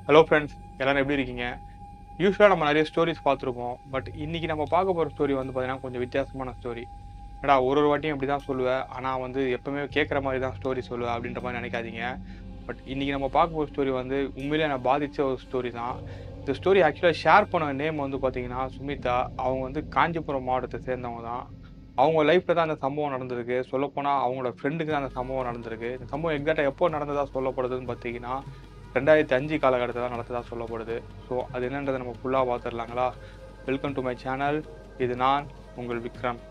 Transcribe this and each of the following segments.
hello friends எல்லாரும் எப்படி இருக்கீங்க யூஸ்வலாக நம்ம நிறைய ஸ்டோரிஸ் பார்த்துருப்போம் பட் இன்னைக்கு நம்ம பார்க்க போகிற ஸ்டோரி வந்து பார்த்தீங்கன்னா கொஞ்சம் வித்தியாசமான ஸ்டோரி ஏடா ஒரு ஒரு வாட்டியும் இப்படி தான் சொல்லுவேன் ஆனால் வந்து எப்பவுமே கேட்குற மாதிரி தான் ஸ்டோரி சொல்லுவேன் அப்படின்ற மாதிரி நினைக்காதீங்க பட் இன்னைக்கு நம்ம பார்க்க போகிற ஸ்டோரி வந்து உண்மையிலே என்னை பாதித்த ஒரு ஸ்டோரி தான் இந்த ஸ்டோரி ஆக்சுவலாக ஷேர் பண்ண நேம் வந்து பார்த்தீங்கன்னா சுமிதா அவங்க வந்து காஞ்சிபுரம் மாவட்டத்தை சேர்ந்தவங்க தான் அவங்க லைஃப்பில் தான் அந்த சம்பவம் நடந்திருக்கு சொல்லப்போனால் அவங்களோட ஃப்ரெண்டுக்கு தான் அந்த சம்பவம் நடந்திருக்கு இந்த சம்பவம் எக்ஸாக்டாக எப்போ நடந்ததா சொல்லப்படுதுன்னு பார்த்தீங்கன்னா ரெண்டாயிரத்தி அஞ்சு காலகட்டத்தில் தான் நடந்ததா சொல்லப்படுது ஸோ அது என்னன்றதை நம்ம ஃபுல்லாக பார்த்துடலாங்களா வெல்கம் டு மை சேனல் இது நான் உங்கள் விக்ரம்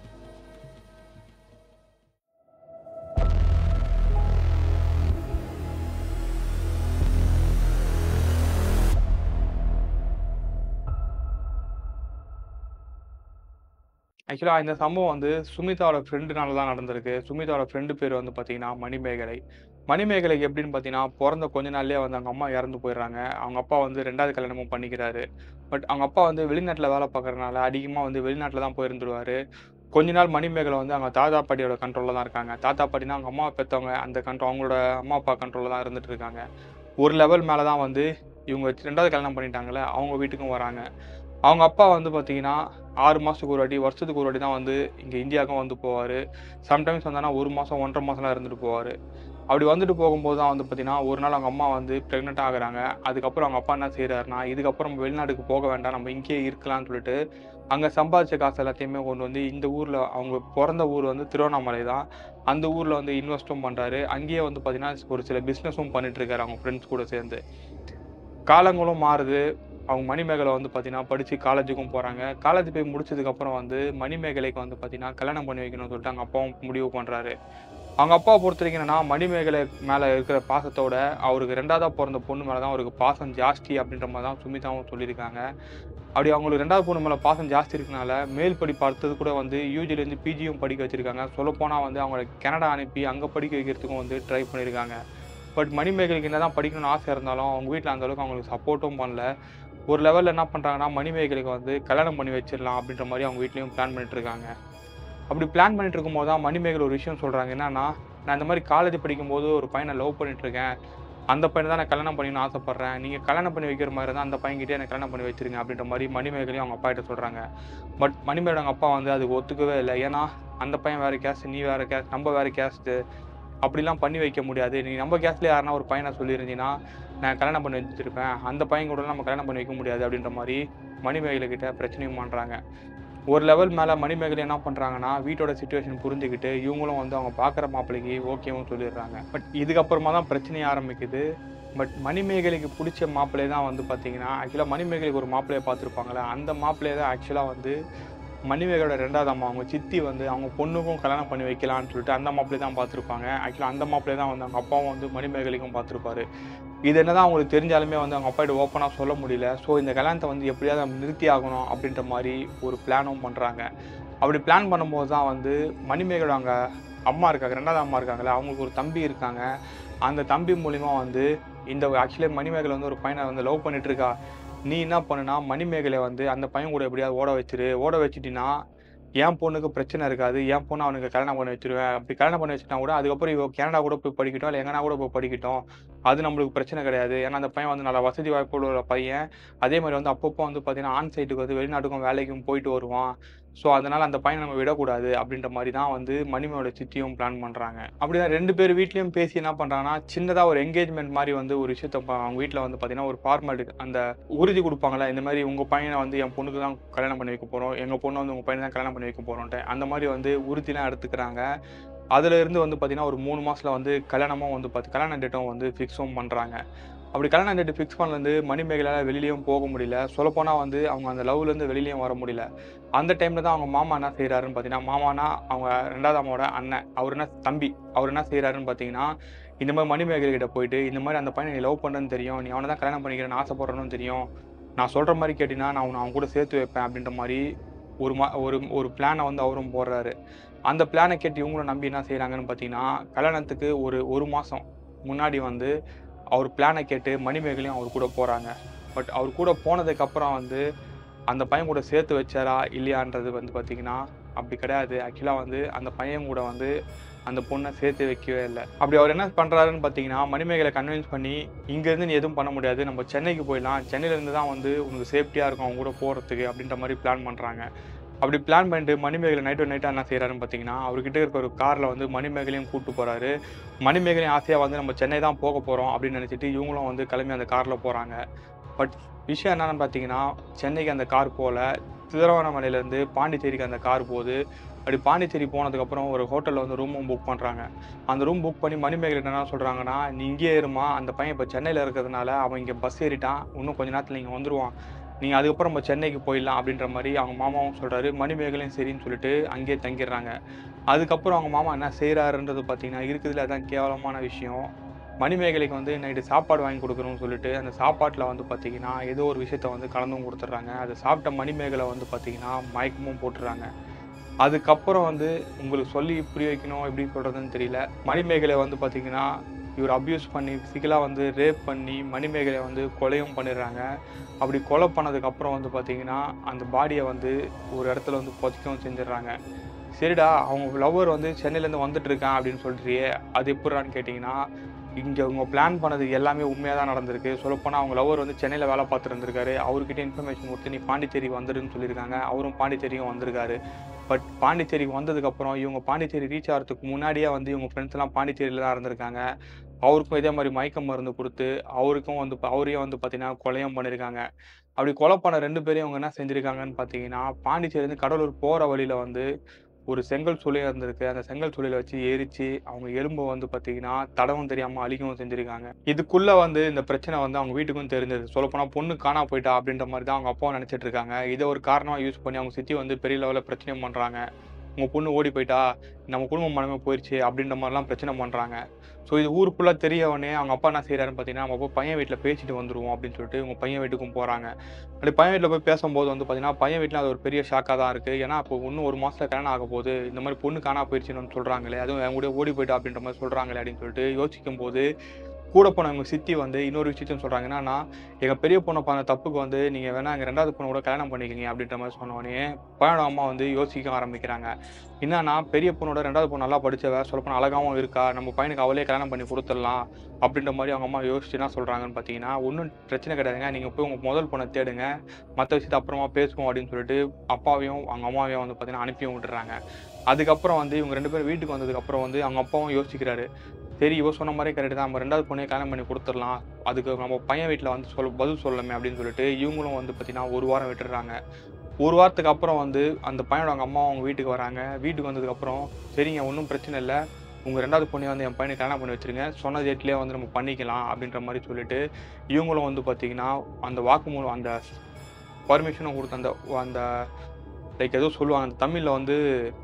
ஆக்சுவலாக இந்த சம்பவம் வந்து சுமிதாவோட ஃப்ரெண்டுனால தான் நடந்திருக்கு சுமிதாவோட ஃப்ரெண்டு பேர் வந்து பார்த்தீங்கன்னா மணிமேகலை மணிமேகலைக்கு எப்படின்னு பார்த்தீங்கன்னா பிறந்த கொஞ்ச நாள்லயே வந்து அவங்க அம்மா இறந்து போயிடுறாங்க அவங்க அப்பா வந்து ரெண்டாவது கல்யாணமும் பண்ணிக்கிறாரு பட் அவங்க அப்பா வந்து வெளிநாட்டில் வேலை பார்க்கறதுனால அதிகமாக வந்து வெளிநாட்டில் தான் போயிருந்துருவாரு கொஞ்ச நாள் மணிமேகலை வந்து அவங்க தாத்தா பாட்டியோட கண்ட்ரோலில் தான் இருக்காங்க தாத்தா பாட்டினா அவங்க அம்மா பெற்றவங்க அந்த கண்ட்ரோல் அவங்களோட அம்மா அப்பா கண்ட்ரோலில் தான் இருந்துட்டு இருக்காங்க ஒரு லெவல் மேலே தான் வந்து இவங்க ரெண்டாவது கல்யாணம் பண்ணிட்டாங்களே அவங்க வீட்டுக்கும் வராங்க அவங்க அப்பா வந்து பார்த்தீங்கன்னா ஆறு மாதத்துக்கு ஒரு வாட்டி வருஷத்துக்கு ஒரு வாட்டி தான் வந்து இங்கே இந்தியாவுக்கும் வந்து போவார் சம்டைம்ஸ் வந்தானா ஒரு மாதம் ஒன்றரை மாதம்லாம் இருந்துட்டு போவார் அப்படி வந்துட்டு போகும்போது தான் வந்து பார்த்தீங்கன்னா ஒரு நாள் அவங்க அம்மா வந்து ப்ரெக்னென்ட் ஆகுறாங்க அதுக்கப்புறம் அவங்க அப்பா என்ன செய்கிறாருன்னா இதுக்கப்புறம் நம்ம வெளிநாட்டுக்கு போக வேண்டாம் நம்ம இங்கேயே இருக்கலாம்னு சொல்லிட்டு அங்கே சம்பாதிச்ச காசு எல்லாத்தையுமே கொண்டு வந்து இந்த ஊரில் அவங்க பிறந்த ஊர் வந்து திருவண்ணாமலை தான் அந்த ஊரில் வந்து இன்வெஸ்ட்டும் பண்ணுறாரு அங்கேயே வந்து பார்த்தீங்கன்னா ஒரு சில பிஸ்னஸும் பண்ணிட்டு இருக்காரு அவங்க ஃப்ரெண்ட்ஸ் கூட சேர்ந்து காலங்களும் மாறுது அவங்க மணிமேகலை வந்து பார்த்தீங்கன்னா படித்து காலேஜுக்கும் போகிறாங்க காலேஜ் போய் முடிச்சதுக்கப்புறம் வந்து மணிமேகலைக்கு வந்து பார்த்தீங்கன்னா கல்யாணம் பண்ணி வைக்கணும்னு சொல்லிட்டு அவங்க அப்பாவும் முடிவு பண்ணுறாரு அவங்க அப்பாவை பொறுத்த வரைக்கும் என்னன்னா மணிமேகலை மேலே இருக்கிற பாசத்தோட அவருக்கு ரெண்டாவதாக பிறந்த பொண்ணு மேலே தான் அவருக்கு பாசம் ஜாஸ்தி அப்படின்ற மாதிரி தான் சுமிதாவும் சொல்லியிருக்காங்க அப்படி அவங்களுக்கு ரெண்டாவது பொண்ணு மேலே பாசம் ஜாஸ்தி இருக்கனால மேல் படிப்பு அடுத்தது கூட வந்து யூஜிலேருந்து பிஜியும் படிக்க வச்சிருக்காங்க சொல்லப்போனால் வந்து அவங்கள கனடா அனுப்பி அங்கே படிக்க வைக்கிறதுக்கும் வந்து ட்ரை பண்ணியிருக்காங்க பட் மணிமேகலைக்கு என்ன தான் படிக்கணும்னு ஆசை இருந்தாலும் அவங்க வீட்டில் அந்த அளவுக்கு அவங்களுக்கு சப்போர்ட்டும் பண்ணல ஒரு லெவலில் என்ன பண்ணுறாங்கன்னா மணிமேகலைக்கு வந்து கல்யாணம் பண்ணி வச்சிடலாம் அப்படின்ற மாதிரி அவங்க வீட்லேயும் பிளான் பண்ணிட்டு இருக்காங்க அப்படி பிளான் பண்ணிட்டு இருக்கும்போது தான் மணிமேகலை ஒரு விஷயம் சொல்கிறாங்க என்னன்னா நான் இந்த மாதிரி காலேஜ் படிக்கும்போது ஒரு பையனை லவ் பண்ணிட்டு இருக்கேன் அந்த பையனை தான் நான் கல்யாணம் பண்ணிக்கணும்னு ஆசைப்பட்றேன் நீங்கள் கல்யாணம் பண்ணி வைக்கிற மாதிரி இருந்தால் அந்த பையன்கிட்டே எனக்கு கல்யாணம் பண்ணி வச்சிருங்க அப்படின்ற மாதிரி மணிமேகலையும் அவங்க அப்பா கிட்ட சொல்கிறாங்க பட் மணிமேகலை அவங்க அப்பா வந்து அதுக்கு ஒத்துக்கவே இல்லை ஏன்னா அந்த பையன் வேறு கேஸ்ட் நீ வேறு கேஸ்ட் நம்ம வேறு கேஸ்ட்டு அப்படிலாம் பண்ணி வைக்க முடியாது நீ நம்ம கேஸ்ட்ல யாருன்னா ஒரு பையனை சொல்லியிருந்தீங்கன்னா நான் கல்யாணம் பண்ணி வச்சிருப்பேன் அந்த பையன் கூட நம்ம கல்யாணம் பண்ணி வைக்க முடியாது அப்படின்ற மாதிரி மணிமேகலை கிட்ட பிரச்சனையும் பண்ணுறாங்க ஒரு லெவல் மேலே மணிமேகலை என்ன பண்ணுறாங்கன்னா வீட்டோட சுச்சுவேஷன் புரிஞ்சுக்கிட்டு இவங்களும் வந்து அவங்க பார்க்குற மாப்பிள்ளைக்கு ஓகேவும் சொல்லிடுறாங்க பட் இதுக்கப்புறமா தான் பிரச்சனையே ஆரம்பிக்குது பட் மணிமேகலைக்கு பிடிச்ச மாப்பிள்ளையே தான் வந்து பார்த்தீங்கன்னா ஆக்சுவலாக மணிமேகலைக்கு ஒரு மாப்பிள்ளையை பார்த்துருப்பாங்களே அந்த மாப்பிள்ளையை தான் ஆக்சுவலாக வந்து மணிமேகலோட ரெண்டாவது அம்மா அவங்க சித்தி வந்து அவங்க பொண்ணுக்கும் கல்யாணம் பண்ணி வைக்கலாம்னு சொல்லிட்டு அந்த மாப்பிள்ளை தான் பார்த்துருப்பாங்க ஆக்சுவலாக அந்த மாப்பிள்ளை தான் வந்து அவங்க அப்பாவும் வந்து மணிமேகலைக்கும் பார்த்துருப்பாரு இது என்னதான் அவங்களுக்கு தெரிஞ்சாலுமே வந்து அவங்க அப்பாட்ட ஓப்பனாக சொல்ல முடியல ஸோ இந்த கல்யாணத்தை வந்து எப்படியாவது நிறுத்தி ஆகணும் அப்படின்ற மாதிரி ஒரு பிளானும் பண்ணுறாங்க அப்படி பிளான் பண்ணும்போது தான் வந்து மணிமேகலோட அவங்க அம்மா இருக்காங்க ரெண்டாவது அம்மா இருக்காங்களே அவங்களுக்கு ஒரு தம்பி இருக்காங்க அந்த தம்பி மூலிமா வந்து இந்த ஆக்சுவலி மணிமேகலை வந்து ஒரு பையனை வந்து லவ் பண்ணிட்டு இருக்கா நீ என்ன பண்ணுனா மணிமேகலை வந்து அந்த பையன் கூட எப்படியாவது ஓட வச்சிரு ஓட வச்சிட்டினா என் பொண்ணுக்கு பிரச்சனை இருக்காது என் பொண்ணு அவனுக்கு கல்யாணம் பண்ணி வச்சிருவேன் அப்படி கல்யாணம் பண்ணி வச்சுட்டா கூட அதுக்கப்புறம் இவ கனடா கூட போய் படிக்கட்டும் இல்லை எங்கன்னா கூட போய் படிக்கட்டும் அது நம்மளுக்கு பிரச்சனை கிடையாது ஏன்னா அந்த பையன் வந்து நல்ல வசதி வாய்ப்புள்ள ஒரு பையன் அதே மாதிரி வந்து அப்பப்போ வந்து பார்த்தீங்கன்னா ஆன் சைட்டுக்கு வந்து வெளிநாட்டுக்கும் வேலைக்கும் போயிட்டு வருவான் ஸோ அதனால அந்த பையனை நம்ம விடக்கூடாது அப்படின்ற மாதிரி தான் வந்து மணிமையோட சித்தியும் பிளான் பண்ணுறாங்க அப்படிதான் ரெண்டு பேர் வீட்லேயும் பேசி என்ன பண்ணுறாங்கன்னா சின்னதாக ஒரு என்கேஜ்மெண்ட் மாதிரி வந்து ஒரு விஷயத்த ப- அவங்க வீட்டில் வந்து பார்த்தீங்கன்னா ஒரு ஃபார்மாலிட்டி அந்த உறுதி கொடுப்பாங்களே இந்த மாதிரி உங்கள் பையனை வந்து என் பொண்ணுக்கு தான் கல்யாணம் பண்ணி வைக்க போகிறோம் எங்கள் பொண்ணை வந்து உங்கள் பையனை தான் கல்யாணம் பண்ணி வைக்க போகிறோன்ட்டு அந்த மாதிரி வந்து உறுதிலாம் எடுத்துக்கிறாங்க அதுல இருந்து வந்து பார்த்தீங்கன்னா ஒரு மூணு மாசத்துல வந்து கல்யாணமும் வந்து பார்த்து கல்யாண டேட்டும் வந்து ஃபிக்ஸும் பண்ணுறாங்க அப்படி கல்யாண டேட் ஃபிக்ஸ் பண்ணலேருந்து மணிமேகலால் வெளியிலயும் போக முடியல சொல்லப்போனால் வந்து அவங்க அந்த லவ்லேருந்து வெளியிலயும் வர முடியல அந்த டைமில் தான் அவங்க மாமா என்ன செய்கிறாருன்னு பார்த்தீங்கன்னா மாமானா அவங்க ரெண்டாவது அம்மாவோட அண்ணன் அவர் என்ன தம்பி அவர் என்ன செய்கிறாருன்னு பார்த்தீங்கன்னா இந்த மாதிரி மணிமேகலை கிட்ட போயிட்டு இந்த மாதிரி அந்த பையனை நீ லவ் பண்ணுன்னு தெரியும் நீ அவனை தான் கல்யாணம் பண்ணிக்கிறேன்னு ஆசைப்படுறன்னு தெரியும் நான் சொல்கிற மாதிரி கேட்டினா நான் உன்னை அவன் கூட சேர்த்து வைப்பேன் அப்படின்ற மாதிரி ஒரு மா ஒரு ஒரு பிளானை வந்து அவரும் போடுறாரு அந்த பிளானை கேட்டு இவங்களும் நம்பி என்ன செய்கிறாங்கன்னு பார்த்தீங்கன்னா கல்யாணத்துக்கு ஒரு ஒரு மாதம் முன்னாடி வந்து அவர் பிளானை கேட்டு மணிமேகலையும் அவர் கூட போகிறாங்க பட் அவர் கூட போனதுக்கப்புறம் வந்து அந்த பையன் கூட சேர்த்து வச்சாரா இல்லையான்றது வந்து பார்த்தீங்கன்னா அப்படி கிடையாது ஆக்சுவலாக வந்து அந்த பையன் கூட வந்து அந்த பொண்ணை சேர்த்து வைக்கவே இல்லை அப்படி அவர் என்ன பண்ணுறாருன்னு பார்த்தீங்கன்னா மணிமேகலை கன்வின்ஸ் பண்ணி இங்கேருந்து நீ எதுவும் பண்ண முடியாது நம்ம சென்னைக்கு போயிடலாம் சென்னையிலேருந்து தான் வந்து உனக்கு சேஃப்டியாக இருக்கும் அவங்க கூட போகிறதுக்கு அப்படின்ற மாதிரி பிளான் பண்ணுறாங்க அப்படி பிளான் பண்ணிட்டு மணிமேகலை நைட்டு நைட்டாக என்ன செய்கிறாருன்னு பார்த்தீங்கன்னா அவர்கிட்ட இருக்க ஒரு காரில் வந்து மணிமேகலையும் கூப்பிட்டு போகிறாரு மணிமேகலையும் ஆசையாக வந்து நம்ம சென்னை தான் போக போகிறோம் அப்படின்னு நினச்சிட்டு இவங்களும் வந்து கிளம்பி அந்த காரில் போகிறாங்க பட் விஷயம் என்னன்னு பார்த்தீங்கன்னா சென்னைக்கு அந்த கார் போகல திருவண்ணாமலையிலேருந்து பாண்டிச்சேரிக்கு அந்த கார் போகுது அப்படி பாண்டிச்சேரி போனதுக்கப்புறம் ஒரு ஹோட்டலில் வந்து ரூமும் புக் பண்ணுறாங்க அந்த ரூம் புக் பண்ணி மணிமேகலை என்ன சொல்கிறாங்கன்னா நீ இங்கேயே இருமா அந்த பையன் இப்போ சென்னையில் இருக்கிறதுனால அவன் இங்கே பஸ் ஏறிட்டான் இன்னும் கொஞ்ச நேரத்தில் இங்கே வந்துடுவான் நீங்கள் அதுக்கப்புறம் நம்ம சென்னைக்கு போயிடலாம் அப்படின்ற மாதிரி அவங்க மாமாவும் சொல்கிறாரு மணிமேகலையும் சரின்னு சொல்லிட்டு அங்கேயே தங்கிடுறாங்க அதுக்கப்புறம் அவங்க மாமா என்ன செய்கிறாருன்றது பார்த்தீங்கன்னா இருக்குதுல அதான் கேவலமான விஷயம் மணிமேகலைக்கு வந்து நைட்டு சாப்பாடு வாங்கி கொடுக்குறோம்னு சொல்லிட்டு அந்த சாப்பாட்டில் வந்து பார்த்தீங்கன்னா ஏதோ ஒரு விஷயத்த வந்து கலந்தும் கொடுத்துட்றாங்க அதை சாப்பிட்ட மணிமேகலை வந்து பார்த்தீங்கன்னா மயக்கமும் போட்டுடுறாங்க அதுக்கப்புறம் வந்து உங்களுக்கு சொல்லி புரிய வைக்கணும் எப்படி சொல்கிறதுன்னு தெரியல மணிமேகலை வந்து பார்த்தீங்கன்னா இவர் அப்யூஸ் பண்ணி ஃபிசிக்கலாக வந்து ரேப் பண்ணி மணிமேகலை வந்து கொலையும் பண்ணிடுறாங்க அப்படி கொலை பண்ணதுக்கப்புறம் வந்து பார்த்தீங்கன்னா அந்த பாடியை வந்து ஒரு இடத்துல வந்து புதைக்கவும் செஞ்சிடுறாங்க சரிடா அவங்க லவ்வர் வந்து சென்னையிலேருந்து வந்துட்டு இருக்கான் அப்படின்னு சொல்றியே அது எப்படிறான்னு கேட்டிங்கன்னா இங்கே அவங்க பிளான் பண்ணது எல்லாமே உண்மையாக தான் நடந்திருக்கு சொல்லப்போனால் அவங்க லவர் வந்து சென்னையில் வேலை பார்த்துட்டு இருந்திருக்காரு அவர்கிட்ட இன்ஃபர்மேஷன் கொடுத்து நீ பாண்டிச்சேரி வந்துடுன்னு சொல்லியிருக்காங்க அவரும் பாண்டிச்சேரியும் வந்திருக்காரு பட் பாண்டிச்சேரிக்கு வந்ததுக்கப்புறம் இவங்க பாண்டிச்சேரி ரீச் ஆகிறதுக்கு முன்னாடியே வந்து இவங்க ஃப்ரெண்ட்ஸ் எல்லாம் பாண்டிச்சேரியில் தான் இருந்திருக்காங்க அவருக்கும் இதே மாதிரி மயக்க மருந்து கொடுத்து அவருக்கும் வந்து அவரையும் வந்து பார்த்தீங்கன்னா கொலையும் பண்ணியிருக்காங்க அப்படி கொலை பண்ண ரெண்டு பேரையும் அவங்க என்ன செஞ்சுருக்காங்கன்னு பார்த்தீங்கன்னா பாண்டிச்சேரியிலேருந்து கடலூர் போகிற வழியில் வந்து ஒரு செங்கல் சூளையாக இருந்திருக்கு அந்த செங்கல் சூளையில வச்சு எரிச்சு அவங்க எலும்பை வந்து பார்த்தீங்கன்னா தடவும் தெரியாமல் அழிக்கவும் செஞ்சுருக்காங்க இதுக்குள்ள வந்து இந்த பிரச்சனை வந்து அவங்க வீட்டுக்கும் தெரிஞ்சது சொல்லப்போனால் பொண்ணு காணா போயிட்டா அப்படின்ற மாதிரி தான் அவங்க அப்பாவும் நினச்சிட்டு இருக்காங்க இதை ஒரு காரணமாக யூஸ் பண்ணி அவங்க சித்தி வந்து பெரிய லெவலில் பிரச்சனையும் பண்ணுறாங்க உங்கள் பொண்ணு ஓடி போயிட்டா நம்ம குடும்பம் மனமே போயிடுச்சு அப்படின்ற மாதிரிலாம் பிரச்சனை பண்ணுறாங்க ஸோ இது ஊர் ஃபுல்லாக தெரியவனே அவங்க அப்பா என்ன செய்கிறாருன்னு பார்த்தீங்கன்னா நம்ம போய் பையன் வீட்டில் பேசிட்டு வந்துருவோம் அப்படின்னு சொல்லிட்டு உங்கள் பையன் வீட்டுக்கும் போகிறாங்க அப்படி பையன் வீட்டில் போய் பேசும்போது வந்து பார்த்தீங்கன்னா பையன் வீட்டில் அது ஒரு பெரிய ஷாக்காக தான் இருக்குது ஏன்னா இப்போ இன்னும் ஒரு மாதத்தில் கல்யாணம் ஆக போகுது இந்த மாதிரி பொண்ணு காணா போயிடுச்சுன்னு சொல்கிறாங்களே அதுவும் என் கூட ஓடி போயிட்டா அப்படின்ற மாதிரி சொல்கிறாங்களே அப்படின்னு சொல்லிட்டு யோசிக்கும் போது கூட போனவங்க சித்தி வந்து இன்னொரு விஷயத்தையும் சொல்கிறாங்க என்னன்னா எங்கள் பெரிய பொண்ணை பண்ண தப்புக்கு வந்து நீங்கள் வேணா எங்கள் ரெண்டாவது பொண்ணு கூட கல்யாணம் பண்ணிக்கிங்க அப்படின்ற மாதிரி சொன்னோடனே பையனோட அம்மா வந்து யோசிக்க ஆரம்பிக்கிறாங்க என்னன்னா பெரிய பொண்ணோட ரெண்டாவது பொண்ணு நல்லா படிச்சவ சொல்லப்போனால் அழகாவும் இருக்கா நம்ம பையனுக்கு அவளே கல்யாணம் பண்ணி கொடுத்துடலாம் அப்படின்ற மாதிரி அவங்க அம்மா யோசிச்சு என்ன சொல்கிறாங்கன்னு பார்த்தீங்கன்னா ஒன்றும் பிரச்சனை கிடையாதுங்க நீங்கள் போய் உங்கள் முதல் பொண்ணை தேடுங்க மற்ற விஷயத்தை அப்புறமா பேசுவோம் அப்படின்னு சொல்லிட்டு அப்பாவையும் அவங்க அம்மாவையும் வந்து பார்த்தீங்கன்னா அனுப்பியும் விட்டுறாங்க அதுக்கப்புறம் வந்து இவங்க ரெண்டு பேரும் வீட்டுக்கு வந்ததுக்கப்புறம் வந்து அவங்க அப்பாவும் யோசிக்கிறாரு சரி இவ சொன்ன மாதிரி கரெக்ட் தான் நம்ம ரெண்டாவது பொண்ணையை கல்யாணம் பண்ணி கொடுத்துடலாம் அதுக்கு நம்ம பையன் வீட்டில் வந்து சொல் பதில் சொல்லலாமே அப்படின்னு சொல்லிட்டு இவங்களும் வந்து பார்த்தீங்கன்னா ஒரு வாரம் விட்டுடுறாங்க ஒரு வாரத்துக்கு அப்புறம் வந்து அந்த பையனோட அவங்க அம்மா அவங்க வீட்டுக்கு வராங்க வீட்டுக்கு வந்ததுக்கப்புறம் சரிங்க ஒன்றும் பிரச்சனை இல்லை உங்கள் ரெண்டாவது பொண்ணை வந்து என் பையனை கல்யாணம் பண்ணி வச்சிருங்க சொன்ன டேட்லேயே வந்து நம்ம பண்ணிக்கலாம் அப்படின்ற மாதிரி சொல்லிட்டு இவங்களும் வந்து பார்த்தீங்கன்னா அந்த வாக்குமூலம் அந்த பர்மிஷனும் கொடுத்த அந்த அந்த லைக் ஏதோ சொல்லுவாங்க அந்த தமிழில் வந்து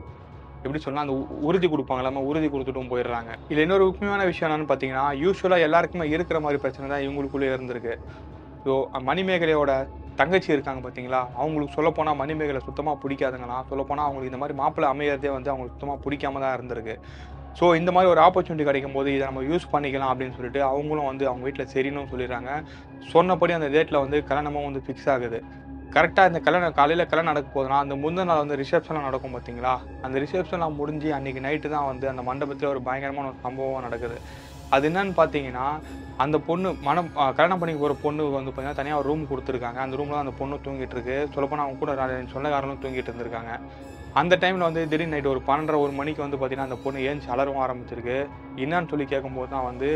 எப்படி சொல்லலாம் அந்த உ- உறுதி கொடுப்பாங்களாம உறுதி கொடுத்துட்டும் போயிடுறாங்க இதில் இன்னொரு முக்கியமான விஷயம் என்னன்னு பார்த்தீங்கன்னா யூஸ்வலாக எல்லாருக்குமே இருக்கிற மாதிரி பிரச்சனை தான் இவங்களுக்குள்ளே இருந்திருக்கு ஸோ மணிமேகலையோட தங்கச்சி இருக்காங்க பார்த்தீங்களா அவங்களுக்கு சொல்லப்போனால் மணிமேகலை சுத்தமாக பிடிக்காதுங்களாம் சொல்லப்போனால் அவங்களுக்கு இந்த மாதிரி மாப்பிள்ளை அமையறதே வந்து அவங்களுக்கு சுத்தமாக பிடிக்காம தான் இருந்திருக்கு ஸோ இந்த மாதிரி ஒரு ஆப்பர்ச்சுனிட்டி கிடைக்கும் போது இதை நம்ம யூஸ் பண்ணிக்கலாம் அப்படின்னு சொல்லிட்டு அவங்களும் வந்து அவங்க வீட்டில் சரின்னு சொல்லிடுறாங்க சொன்னபடி அந்த டேட்டில் வந்து கல்யாணமும் வந்து ஃபிக்ஸ் ஆகுது கரெக்டாக இந்த கல்யாணம் காலையில் கல்யாணம் நடக்க போதுனா அந்த முந்தின நாள் வந்து ரிசப்ஷன்லாம் நடக்கும் பார்த்தீங்களா அந்த ரிசப்ஷன்லாம் முடிஞ்சு அன்றைக்கி நைட்டு தான் வந்து அந்த மண்டபத்தில் ஒரு பயங்கரமான ஒரு சம்பவம் நடக்குது அது என்னன்னு பார்த்தீங்கன்னா அந்த பொண்ணு மனம் ஆ, கல்யாணம் பண்ணி போகிற பொண்ணு வந்து பார்த்தீங்கன்னா தனியாக ஒரு ரூம் கொடுத்துருக்காங்க அந்த ரூமில் அந்த பொண்ணு தூங்கிட்டு இருக்கு சொல்லப்போனால் அவங்க கூட ரெண்டு சொந்தக்காரங்களும் தூங்கிட்டு இருந்திருக்காங்க அந்த டைமில் வந்து திடீர்னு நைட் ஒரு பன்னெண்டரை ஒரு மணிக்கு வந்து பார்த்தீங்கன்னா அந்த பொண்ணு ஏஞ்சி அலறவும் ஆரம்பிச்சிருக்கு என்னன்னு சொல்லி கேட்கும்போது தான் வந்து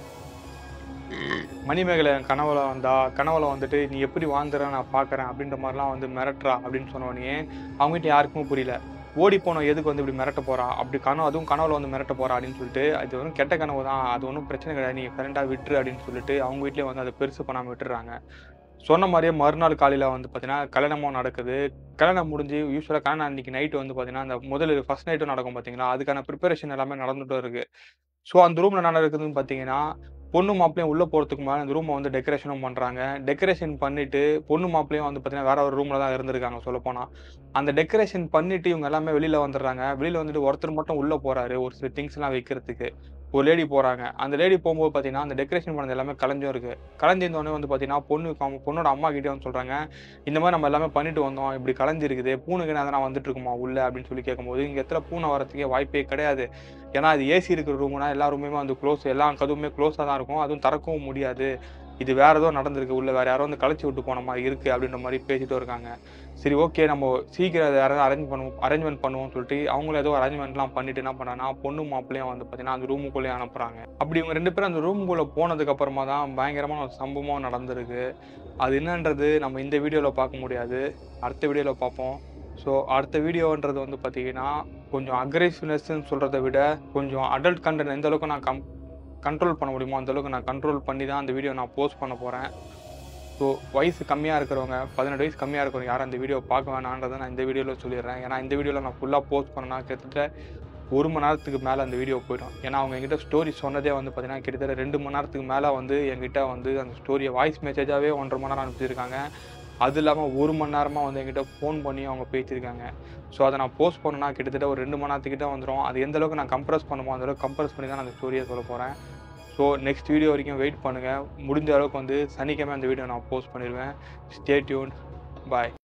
மணிமேகலை என் கனவுல வந்தா கனவுல வந்துட்டு நீ எப்படி வாழ்ந்துற நான் பார்க்கறேன் அப்படின்ற மாதிரிலாம் வந்து மிரட்டுறா அப்படின்னு சொன்னோடனே அவங்க வீட்டில் யாருக்குமே புரியல ஓடி போனோம் எதுக்கு வந்து இப்படி மிரட்ட போறா அப்படி கனவு அதுவும் கனவுல வந்து மிரட்ட போறா அப்படின்னு சொல்லிட்டு அது ஒன்றும் கெட்ட கனவு தான் அது ஒன்றும் பிரச்சனை கிடையாது நீ கரண்டாக விட்டுரு அப்படின்னு சொல்லிட்டு அவங்க வீட்லயே வந்து அதை பெருசு பண்ணாமல் விட்டுறாங்க சொன்ன மாதிரியே மறுநாள் காலையில் வந்து பார்த்தீங்கன்னா கல்யாணமும் நடக்குது கல்யாணம் முடிஞ்சு யூஸ்வலாக கல்யாணம் அன்னைக்கு நைட்டு வந்து பார்த்தீங்கன்னா அந்த முதல் ஃபர்ஸ்ட் நைட்டும் நடக்கும் பார்த்தீங்களா அதுக்கான ப்ரிப்பரேஷன் எல்லாமே நடந்துட்டு இருக்கு ஸோ அந்த ரூமில் என்ன நடக்குதுன்னு பார்த்தீங்கன்னா பொண்ணு மாப்பிளையும் உள்ளே போகிறதுக்கு முன்னாடி அந்த ரூமை வந்து டெக்கரேஷனும் பண்ணுறாங்க டெக்கரேஷன் பண்ணிட்டு பொண்ணு மாப்பிளையும் வந்து பார்த்தீங்கன்னா வேற ஒரு ரூமில் தான் இருந்திருக்காங்க சொல்லப்போனால் அந்த டெக்கரேஷன் பண்ணிட்டு இவங்க எல்லாமே வெளியில் வந்துடுறாங்க வெளியில் வந்துட்டு ஒருத்தர் மட்டும் உள்ளே போகிறாரு ஒரு சில திங்ஸ்லாம் வைக்கிறதுக்கு ஒரு லேடி போகிறாங்க அந்த லேடி போகும்போது பார்த்தீங்கன்னா அந்த டெக்கரேஷன் பண்ணது எல்லாமே கலைஞ்சும் இருக்குது கலைஞ்சிருந்தோடனே வந்து பார்த்தீங்கன்னா பொண்ணு அவங்க பொண்ணோட அம்மா கிட்டே வந்து சொல்கிறாங்க இந்த மாதிரி நம்ம எல்லாமே பண்ணிட்டு வந்தோம் இப்படி கலைஞ்சிருக்குது பூனைக்கு நான் வந்துட்டு இருக்குமா உள்ள அப்படின்னு சொல்லி கேட்கும்போது இங்கே எத்தனை பூனை வரத்துக்கே வாய்ப்பே கிடையாது ஏன்னா அது ஏசி இருக்கிற ரூம்னா எல்லா ரூமுமே வந்து க்ளோஸ் எல்லா கதவுமே க்ளோஸாக தான் இருக்கும் அதுவும் திறக்கவும் முடியாது இது வேற ஏதோ நடந்திருக்கு உள்ள வேற யாரோ வந்து கழிச்சு விட்டு போன மாதிரி இருக்கு அப்படின்ற மாதிரி பேசிட்டு இருக்காங்க சரி ஓகே நம்ம சீக்கிரம் அதை யாராவது அரேஞ்ச் பண்ணுவோம் அரேஞ்ச்மெண்ட் பண்ணுவோம்னு சொல்லிட்டு அவங்களும் ஏதோ அரேஞ்ச்மெண்ட்லாம் பண்ணிட்டு என்ன பண்ணாங்கன்னா பொண்ணு மாப்பிள்ளையும் வந்து பார்த்தீங்கன்னா அந்த ரூமுக்குள்ளேயே அனுப்புறாங்க அப்படி இவங்க ரெண்டு பேரும் அந்த ரூமுக்குள்ளே போனதுக்கு அப்புறமா தான் பயங்கரமான ஒரு சம்பவம் நடந்திருக்கு அது என்னன்றது நம்ம இந்த வீடியோவில் பார்க்க முடியாது அடுத்த வீடியோவில் பார்ப்போம் ஸோ அடுத்த வீடியோன்றது வந்து பார்த்தீங்கன்னா கொஞ்சம் அக்ரெசிவ்னஸ்ன்னு சொல்கிறத விட கொஞ்சம் அடல்ட் கண்டென்ட் எந்த அளவுக்கு நான் கம் கண்ட்ரோல் பண்ண முடியுமோ அந்த அளவுக்கு நான் கண்ட்ரோல் பண்ணி தான் அந்த வீடியோ நான் போஸ்ட் பண்ண போகிறேன் ஸோ வயசு கம்மியாக இருக்கிறவங்க பதினெட்டு வயசு கம்மியாக இருக்கிறவங்க யாரும் அந்த வீடியோ பார்க்க வேணான்றதை நான் இந்த வீடியோவில் சொல்லிடுறேன் ஏன்னா இந்த வீடியோவில் நான் ஃபுல்லாக போஸ்ட் பண்ணனா கிட்டத்தட்ட ஒரு மணி நேரத்துக்கு மேலே அந்த வீடியோ போயிடும் ஏன்னா அவங்க என்கிட்ட ஸ்டோரி சொன்னதே வந்து பார்த்தீங்கன்னா கிட்டத்தட்ட ரெண்டு மணி நேரத்துக்கு மேலே வந்து என்கிட்ட வந்து அந்த ஸ்டோரியை வாய்ஸ் மெசேஜாகவே ஒன்றரை மணி நேரம் அனுப்பிச்சிருக்காங்க அது இல்லாமல் ஒரு மணி நேரமாக வந்து என்கிட்ட ஃபோன் பண்ணி அவங்க பேசியிருக்காங்க ஸோ அதை நான் போஸ்ட் பண்ணனா கிட்டத்தட்ட ஒரு ரெண்டு மணி நேரத்துக்கிட்ட வந்துடும் அது எந்த அளவுக்கு நான் கம்ப்ரஸ் பண்ணுமோ அந்த அளவுக்கு கம்ப்ரஸ் பண்ணி தான் நான் அந்த ஸ்டோரியை சொல்ல போகிறேன் ஸோ நெக்ஸ்ட் வீடியோ வரைக்கும் வெயிட் பண்ணுங்கள் முடிஞ்ச அளவுக்கு வந்து சனிக்கிழமை அந்த வீடியோ நான் போஸ்ட் பண்ணிடுவேன் ஸ்டே டியூன் பாய்